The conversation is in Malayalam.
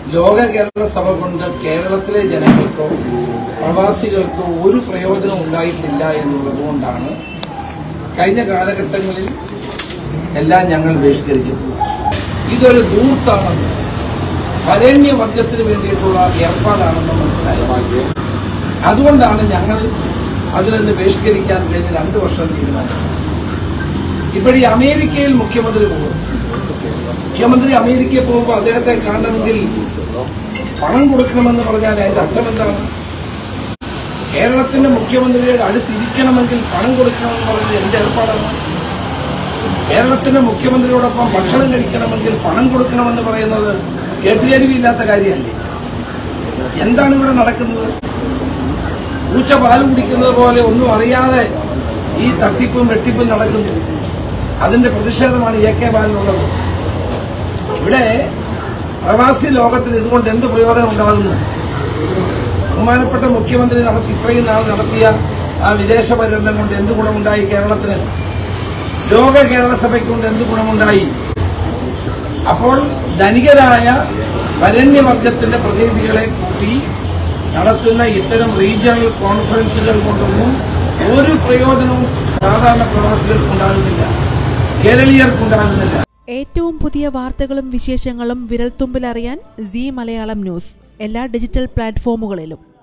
ലോക കേരള സഭ കൊണ്ട് കേരളത്തിലെ ജനങ്ങൾക്കോ പ്രവാസികൾക്കോ ഒരു പ്രയോജനം ഉണ്ടായിട്ടില്ല എന്നുള്ളതുകൊണ്ടാണ് കഴിഞ്ഞ കാലഘട്ടങ്ങളിൽ എല്ലാം ഞങ്ങൾ ബഹിഷ്കരിച്ചിട്ടുള്ളത് ഇതൊരു ദൂർത്താണെന്ന് വരണ്യവർഗത്തിന് വേണ്ടിയിട്ടുള്ള ഏർപ്പാടാണെന്ന് മനസ്സിലായി അതുകൊണ്ടാണ് ഞങ്ങൾ അതിൽ നിന്ന് ബഹിഷ്കരിക്കാൻ കഴിഞ്ഞ രണ്ടു വർഷം തീരുമാനിച്ചത് ഇവിടെ ഈ അമേരിക്കയിൽ മുഖ്യമന്ത്രി പോകും മുഖ്യമന്ത്രി അമേരിക്കയിൽ പോകുമ്പോൾ അദ്ദേഹത്തെ കാണണമെങ്കിൽ പണം കൊടുക്കണമെന്ന് പറഞ്ഞാൽ അതിന്റെ അർത്ഥം എന്താണ് കേരളത്തിന്റെ മുഖ്യമന്ത്രിയുടെ അടുത്തിരിക്കണമെങ്കിൽ പണം കൊടുക്കണമെന്ന് പറഞ്ഞത് എന്റെ ഏർപ്പാടാണ് കേരളത്തിന്റെ മുഖ്യമന്ത്രിയോടൊപ്പം ഭക്ഷണം കഴിക്കണമെങ്കിൽ പണം കൊടുക്കണമെന്ന് പറയുന്നത് കേട്ടുകരുവിയില്ലാത്ത കാര്യമല്ലേ എന്താണ് ഇവിടെ നടക്കുന്നത് പൂച്ച പാല് കുടിക്കുന്നത് പോലെ ഒന്നും അറിയാതെ ഈ തട്ടിപ്പും വെട്ടിപ്പും നടക്കുന്നു അതിന്റെ പ്രതിഷേധമാണ് എ കെ ബാലനുള്ളത് ഇവിടെ പ്രവാസി ലോകത്തിന് ഇതുകൊണ്ട് എന്ത് പ്രയോജനം ഉണ്ടാകുന്നു ബഹുമാനപ്പെട്ട മുഖ്യമന്ത്രി നടത്തി ഇത്രയും നാൾ നടത്തിയ ആ വിദേശ പര്യടനം കൊണ്ട് എന്ത് ഗുണമുണ്ടായി കേരളത്തിന് ലോക കേരള സഭയ്ക്ക് കൊണ്ട് എന്ത് ഗുണമുണ്ടായി അപ്പോൾ ധനികരായ വരണ്യവർഗത്തിന്റെ പ്രതിനിധികളെ കൂട്ടി നടത്തുന്ന ഇത്തരം റീജിയണൽ കോൺഫറൻസുകൾ കൊണ്ടൊന്നും ഒരു പ്രയോജനവും സാധാരണ പ്രവാസികൾക്കുണ്ടാകുന്നില്ല കേരളീയർക്കുണ്ടാകുന്നില്ല ഏറ്റവും പുതിയ വാർത്തകളും വിശേഷങ്ങളും വിരൽത്തുമ്പിലറിയാൻ സി മലയാളം ന്യൂസ് എല്ലാ ഡിജിറ്റൽ പ്ലാറ്റ്ഫോമുകളിലും